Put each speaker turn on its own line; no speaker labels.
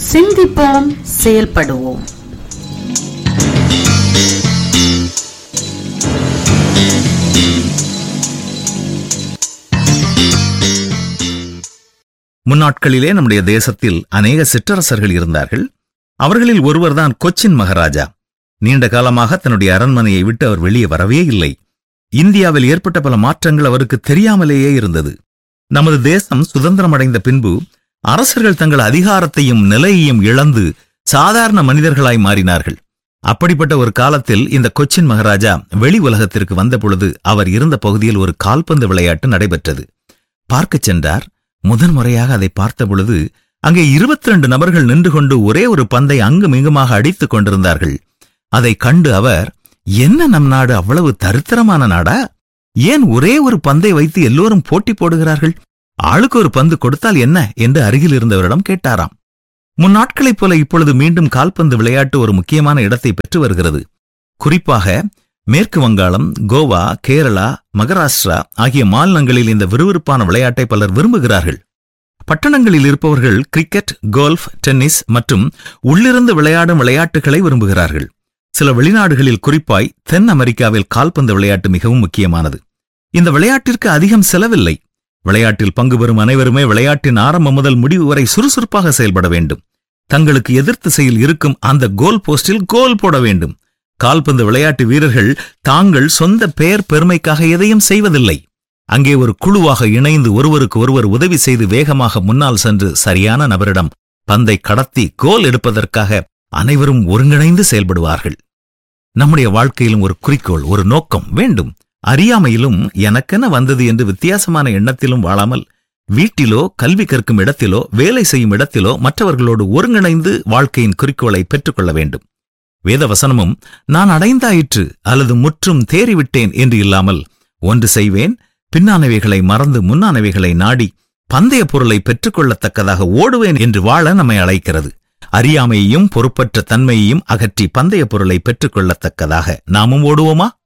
சிந்திப்போம் செயல்படுவோம்
முன்னாட்களிலே நம்முடைய தேசத்தில் அநேக சிற்றரசர்கள் இருந்தார்கள் அவர்களில் ஒருவர்தான் கொச்சின் மகாராஜா நீண்ட காலமாக தன்னுடைய அரண்மனையை விட்டு அவர் வெளியே வரவே இல்லை இந்தியாவில் ஏற்பட்ட பல மாற்றங்கள் அவருக்கு தெரியாமலேயே இருந்தது நமது தேசம் சுதந்திரம் அடைந்த பின்பு அரசர்கள் தங்கள் அதிகாரத்தையும் நிலையையும் இழந்து சாதாரண மனிதர்களாய் மாறினார்கள் அப்படிப்பட்ட ஒரு காலத்தில் இந்த கொச்சின் மகாராஜா வெளி உலகத்திற்கு வந்த பொழுது அவர் இருந்த பகுதியில் ஒரு கால்பந்து விளையாட்டு நடைபெற்றது பார்க்கச் சென்றார் முதன்முறையாக அதை பார்த்த பொழுது அங்கே இருபத்தி ரெண்டு நபர்கள் நின்று கொண்டு ஒரே ஒரு பந்தை அங்கும் இங்குமாக அடித்துக் கொண்டிருந்தார்கள் அதை கண்டு அவர் என்ன நம் நாடு அவ்வளவு தரித்திரமான நாடா ஏன் ஒரே ஒரு பந்தை வைத்து எல்லோரும் போட்டி போடுகிறார்கள் ஆளுக்கு ஒரு பந்து கொடுத்தால் என்ன என்று அருகில் இருந்தவரிடம் கேட்டாராம் முன்னாட்களைப் போல இப்பொழுது மீண்டும் கால்பந்து விளையாட்டு ஒரு முக்கியமான இடத்தை பெற்று வருகிறது குறிப்பாக மேற்கு வங்காளம் கோவா கேரளா மகாராஷ்டிரா ஆகிய மாநிலங்களில் இந்த விறுவிறுப்பான விளையாட்டை பலர் விரும்புகிறார்கள் பட்டணங்களில் இருப்பவர்கள் கிரிக்கெட் கோல்ஃப் டென்னிஸ் மற்றும் உள்ளிருந்து விளையாடும் விளையாட்டுகளை விரும்புகிறார்கள் சில வெளிநாடுகளில் குறிப்பாய் தென் அமெரிக்காவில் கால்பந்து விளையாட்டு மிகவும் முக்கியமானது இந்த விளையாட்டிற்கு அதிகம் செலவில்லை விளையாட்டில் பங்கு பெறும் அனைவருமே விளையாட்டின் ஆரம்பம் முதல் முடிவு வரை சுறுசுறுப்பாக செயல்பட வேண்டும் தங்களுக்கு எதிர் திசையில் இருக்கும் அந்த கோல் போஸ்டில் கோல் போட வேண்டும் கால்பந்து விளையாட்டு வீரர்கள் தாங்கள் சொந்த பெயர் பெருமைக்காக எதையும் செய்வதில்லை அங்கே ஒரு குழுவாக இணைந்து ஒருவருக்கு ஒருவர் உதவி செய்து வேகமாக முன்னால் சென்று சரியான நபரிடம் பந்தை கடத்தி கோல் எடுப்பதற்காக அனைவரும் ஒருங்கிணைந்து செயல்படுவார்கள் நம்முடைய வாழ்க்கையிலும் ஒரு குறிக்கோள் ஒரு நோக்கம் வேண்டும் அறியாமையிலும் எனக்கென வந்தது என்று வித்தியாசமான எண்ணத்திலும் வாழாமல் வீட்டிலோ கல்வி கற்கும் இடத்திலோ வேலை செய்யும் இடத்திலோ மற்றவர்களோடு ஒருங்கிணைந்து வாழ்க்கையின் குறிக்கோளை பெற்றுக்கொள்ள வேண்டும் வேத வசனமும் நான் அடைந்தாயிற்று அல்லது முற்றும் தேறிவிட்டேன் என்று இல்லாமல் ஒன்று செய்வேன் பின்னானவைகளை மறந்து முன்னானவைகளை நாடி பந்தய பொருளை பெற்றுக்கொள்ளத்தக்கதாக ஓடுவேன் என்று வாழ நம்மை அழைக்கிறது அறியாமையையும் பொறுப்பற்ற தன்மையையும் அகற்றி பந்தய பொருளை பெற்றுக்கொள்ளத்தக்கதாக நாமும் ஓடுவோமா